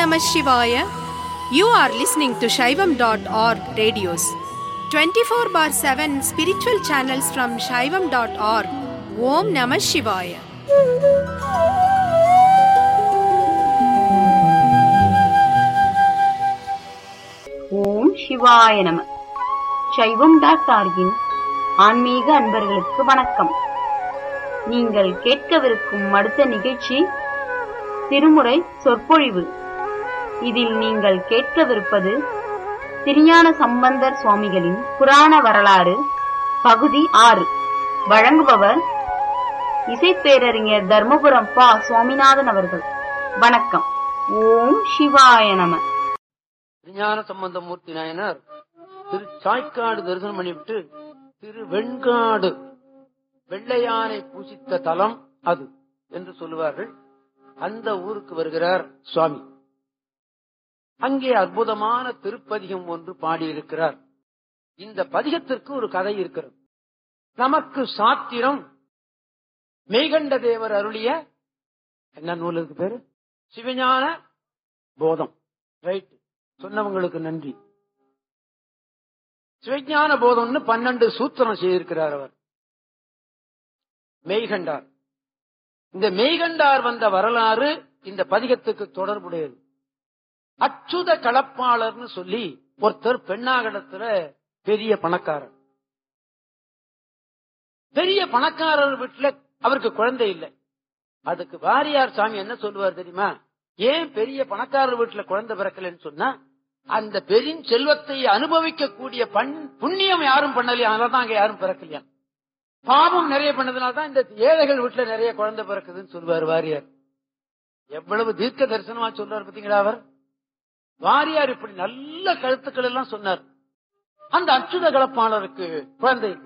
Namah Shivaya. You are listening to Shaivam.org radios. 24 bar 7 spiritual channels from Shaivam.org. Om Namah Shivaya. ஓம் சிவாய நம சைவம் dot ஆர்கின் ஆன்மீக அன்பர்களுக்கு வணக்கம் நீங்கள் கேட்கவிருக்கும் அடுத்த நிகழ்ச்சி திருமுறை சொற்பொழிவு இதில் நீங்கள் கேட்கவிருப்பது திருஞான சம்பந்தர் சுவாமிகளின் புராண வரலாறு பகுதி ஆறு வழங்குபவர் இசைப்பேரறிஞர் தர்மபுரம் பா சுவாமிநாதன் அவர்கள் வணக்கம் ஓம் சிவாய நம திருஞான சம்பந்தமூர்த்தி நாயனார் திரு சாய்க்காடு தரிசனம் பண்ணிவிட்டு திரு வெண்காடு வெள்ளையானை பூசித்த தலம் அது என்று சொல்லுவார்கள் அந்த ஊருக்கு வருகிறார் சுவாமி அங்கே அற்புதமான திருப்பதிகம் ஒன்று பாடியிருக்கிறார் இந்த பதிகத்திற்கு ஒரு கதை இருக்கிறது நமக்கு சாத்திரம் மெய்கண்ட தேவர் அருளிய என்ன நூல் இருக்கு பேரு சிவஞான போதம் ரைட் சொன்னவங்களுக்கு நன்றி சிவஞான போதம்னு பன்னெண்டு சூத்திரம் செய்திருக்கிறார் அவர் மெய்கண்டார் இந்த மெய்கண்டார் வந்த வரலாறு இந்த பதிகத்துக்கு தொடர்புடையது அச்சுத களப்பாளர்னு சொல்லி ஒருத்தர் பெண்ணாகடத்துல பெரிய பணக்காரர் பெரிய பணக்காரர் வீட்டுல அவருக்கு குழந்தை இல்லை அதுக்கு வாரியார் சாமி என்ன சொல்லுவார் தெரியுமா ஏன் பெரிய பணக்காரர் வீட்டுல குழந்தை பிறக்கலன்னு சொன்னா அந்த பெரிய செல்வத்தை அனுபவிக்க கூடிய பண் புண்ணியம் யாரும் பண்ணலையா அதனாலதான் அங்க யாரும் பிறக்கலையா பாவம் நிறைய பண்ணதுனால தான் இந்த ஏழைகள் வீட்டுல நிறைய குழந்தை பிறக்குதுன்னு சொல்லுவார் வாரியார் எவ்வளவு தீர்க்க தரிசனமா சொல்றாரு பாத்தீங்களா அவர் வாரியார் இப்படி நல்ல கருத்துக்கள் எல்லாம் சொன்னார் அந்த அச்சுத கலப்பாளருக்கு குழந்தை இல்லை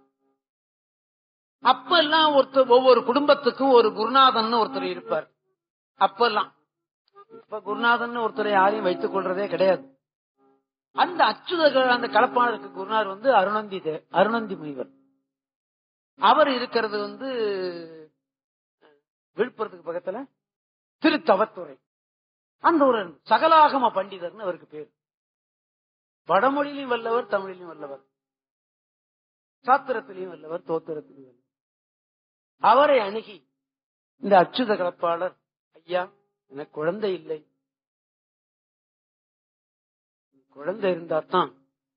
அப்ப எல்லாம் ஒருத்தர் ஒவ்வொரு குடும்பத்துக்கும் ஒரு குருநாதன் ஒருத்தர் இருப்பார் அப்பெல்லாம் இப்ப குருநாதன் ஒருத்தரை யாரையும் வைத்துக் கொள்றதே கிடையாது அந்த அச்சுத அந்த கலப்பாளருக்கு குருநாதர் வந்து அருணந்தி தே- அருணந்தி முனிவர் அவர் இருக்கிறது வந்து விழுப்புரத்துக்கு பக்கத்துல திருத்தவத்துறை அந்த ஒரு சகலாகம பண்டிதர்னு அவருக்கு பேர் வடமொழியிலும் வல்லவர் தமிழிலும் வல்லவர் சாத்திரத்திலையும் வல்லவர் தோத்திரத்திலையும் வல்லவர் அவரை அணுகி இந்த அச்சுத கலப்பாளர் ஐயா எனக்கு குழந்தை இல்லை குழந்தை இருந்தா தான்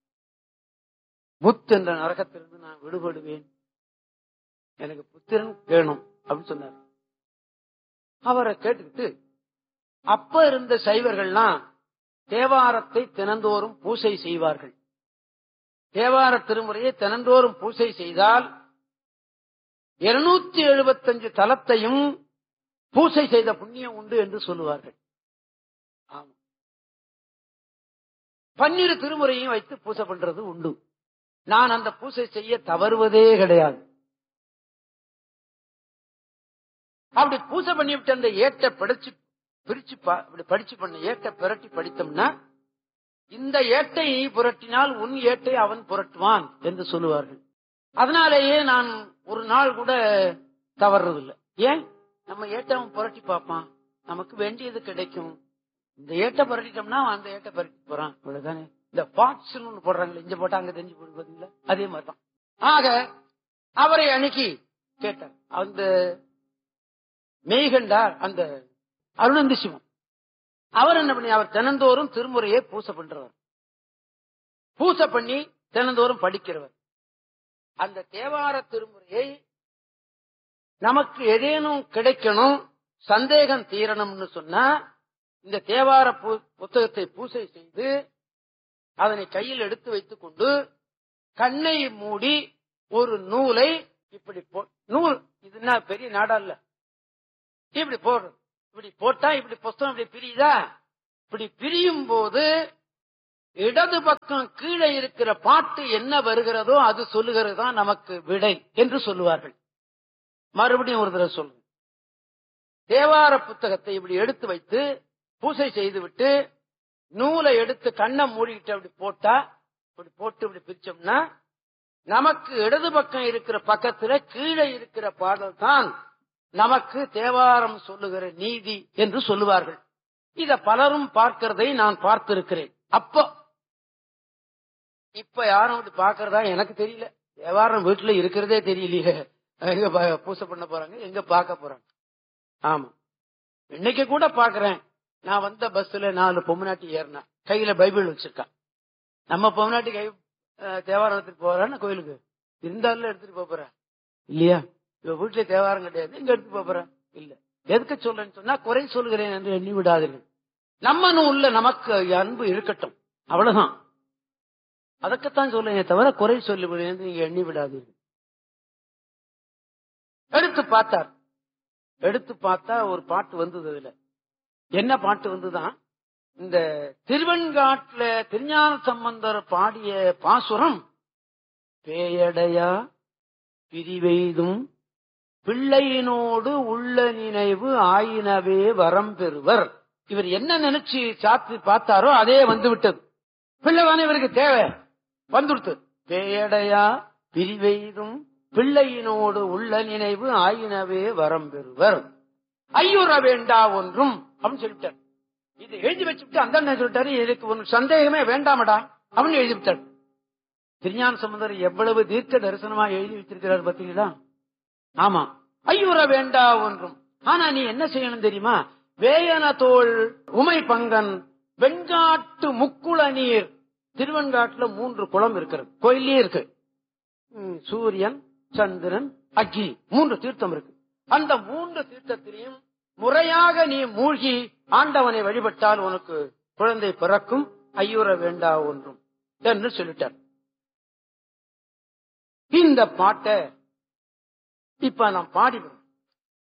புத் என்ற நரகத்திலிருந்து நான் விடுபடுவேன் எனக்கு புத்திரன் வேணும் அப்படின்னு சொன்னார் அவரை கேட்டுக்கிட்டு அப்ப இருந்த சைவர்கள்லாம் தேவாரத்தை தினந்தோறும் பூசை செய்வார்கள் தேவார திருமுறையை தினந்தோறும் பூசை செய்தால் இருநூத்தி எழுபத்தஞ்சு தலத்தையும் பூசை செய்த புண்ணியம் உண்டு என்று சொல்லுவார்கள் ஆமா பன்னிரு திருமுறையும் வைத்து பூசை பண்றது உண்டு நான் அந்த பூசை செய்ய தவறுவதே கிடையாது அப்படி பூசை பண்ணிவிட்டு அந்த ஏட்டை படிச்சு பிரிச்சு பா- அப்படி படிச்சு பண்ண ஏட்டை புரட்டி படித்தோம்னா இந்த ஏட்டை நீ புரட்டினால் உன் ஏட்டை அவன் புரட்டுவான் என்று சொல்லுவார்கள் அதனாலேயே நான் ஒரு நாள் கூட தவறுறதில்லை ஏன் நம்ம ஏட்டை அவன் புரட்டி பார்ப்பான் நமக்கு வேண்டியது கிடைக்கும் இந்த ஏட்டை புரட்டிட்டோம்னா அவன் அந்த ஏட்டை புரட்டி போறான் இவ்வளவுதானே இந்த பாட்ஸ் ஒண்ணு போடுறாங்களே இங்க போட்டா அங்க தெரிஞ்சு போடு பாத்தீங்களா அதே மாதிரிதான் ஆக அவரை அணுகி கேட்டார் அந்த மெய்கண்டார் அந்த அருணந்தி சிவம் அவர் என்ன பண்ணி அவர் தினந்தோறும் திருமுறையை பூசை பண்றவர் பூசை பண்ணி தினந்தோறும் படிக்கிறவர் அந்த தேவார திருமுறையை நமக்கு ஏதேனும் கிடைக்கணும் சந்தேகம் தீரணும்னு சொன்னா இந்த தேவார பு- புத்தகத்தை பூசை செய்து அதனை கையில் எடுத்து வைத்துக் கொண்டு கண்ணை மூடி ஒரு நூலை இப்படி போ- நூல் இது என்ன பெரிய நாடா இல்ல இப்படி போடுறது இப்படி போட்டா இப்படி புஸ்தகம் இப்படி பிரியுதா இப்படி பிரியும் போது இடது பக்கம் கீழே இருக்கிற பாட்டு என்ன வருகிறதோ அது சொல்லுகிறது தான் நமக்கு விடை என்று சொல்லுவார்கள் மறுபடியும் ஒரு தடவை சொல்லுங்க தேவார புத்தகத்தை இப்படி எடுத்து வைத்து பூசை செய்து விட்டு நூலை எடுத்து கண்ணை மூடிக்கிட்டு அப்படி போட்டா இப்படி போட்டு இப்படி பிரிச்சோம்னா நமக்கு இடது பக்கம் இருக்கிற பக்கத்துல கீழே இருக்கிற பாடல் தான் நமக்கு தேவாரம் சொல்லுகிற நீதி என்று சொல்லுவார்கள் இத பலரும் பார்க்கிறதை நான் பார்த்திருக்கிறேன் அப்போ இப்ப யாரும் வந்து பாக்குறதா எனக்கு தெரியல தேவாரம் வீட்டுல இருக்கிறதே தெரியலையே எங்க ப- பூசை பண்ண போறாங்க எங்க பார்க்க போறாங்க ஆமா இன்னைக்கு கூட பாக்குறேன் நான் வந்த பஸ்ல நாலு பொம்மநாட்டி ஏறினேன் கையில பைபிள் வச்சிருக்கா நம்ம பொம்மநாட்டி கை அஹ், தேவாரம் எடுத்துட்டு போறான்னு கோயிலுக்கு இருந்தாலும் எடுத்துட்டு போப் போறேன் இல்லையா இவ வீட்டுல தேவாரம் கிடையாது எங்க எடுத்து போப் போறேன் இல்ல எதுக்கு சொல்றேன்னு சொன்னா குறை சொல்கிறேன் என்று எண்ணி விடாதீர்கள் நம்ம உள்ள நமக்கு அன்பு இருக்கட்டும் அவ்வளவுதான் அதற்குத்தான் சொல்றேன் தவிர குறை சொல்லுகிறேன் என்று நீங்க எண்ணி விடாதீர்கள் எடுத்து பார்த்தார் எடுத்து பார்த்தா ஒரு பாட்டு வந்தது அதுல என்ன பாட்டு வந்துதான் இந்த திருவெண்காட்டுல திருஞான சம்பந்தர் பாடிய பாசுரம் பேயடையா பிரிவெய்தும் பிள்ளையினோடு உள்ள நினைவு ஆயினவே வரம் பெறுவர் இவர் என்ன நினைச்சு சாத்து பார்த்தாரோ அதே வந்து விட்டது பிள்ளைதானே இவருக்கு தேவை வந்துடுத்து பேயடையா பிரிவெய்தும் பிள்ளையினோடு உள்ள நினைவு ஆயினவே வரம் பெறுவர் ஐயுற வேண்டா ஒன்றும் அப்படின்னு சொல்லிட்டார் இது எழுதி வச்சுட்டு அந்த அண்ணன் சொல்லிட்டாரு இதுக்கு ஒரு சந்தேகமே வேண்டாமடா அப்படின்னு எழுதி விட்டார் திருஞான சம்பந்தர் எவ்வளவு தீர்க்க தரிசனமா எழுதி வச்சிருக்கிறார் பாத்தீங்களா ஆமா ஐயுற வேண்டா ஒன்றும் ஆனா நீ என்ன செய்யணும் தெரியுமா வேயன தோள் உமை பங்கன் வெண்காட்டு முக்குள நீர் திருவெண்காட்டுல மூன்று குளம் இருக்கிறது கோயிலே இருக்கு ம், சூரியன் சந்திரன் அக்னி மூன்று தீர்த்தம் இருக்கு அந்த மூன்று தீர்த்தத்திலையும் முறையாக நீ மூழ்கி ஆண்டவனை வழிபட்டால் உனக்கு குழந்தை பிறக்கும் ஐயுற வேண்டா ஒன்றும் என்று சொல்லிட்டார் இந்த பாட்டை இப்ப நாம் பாடிவிடும்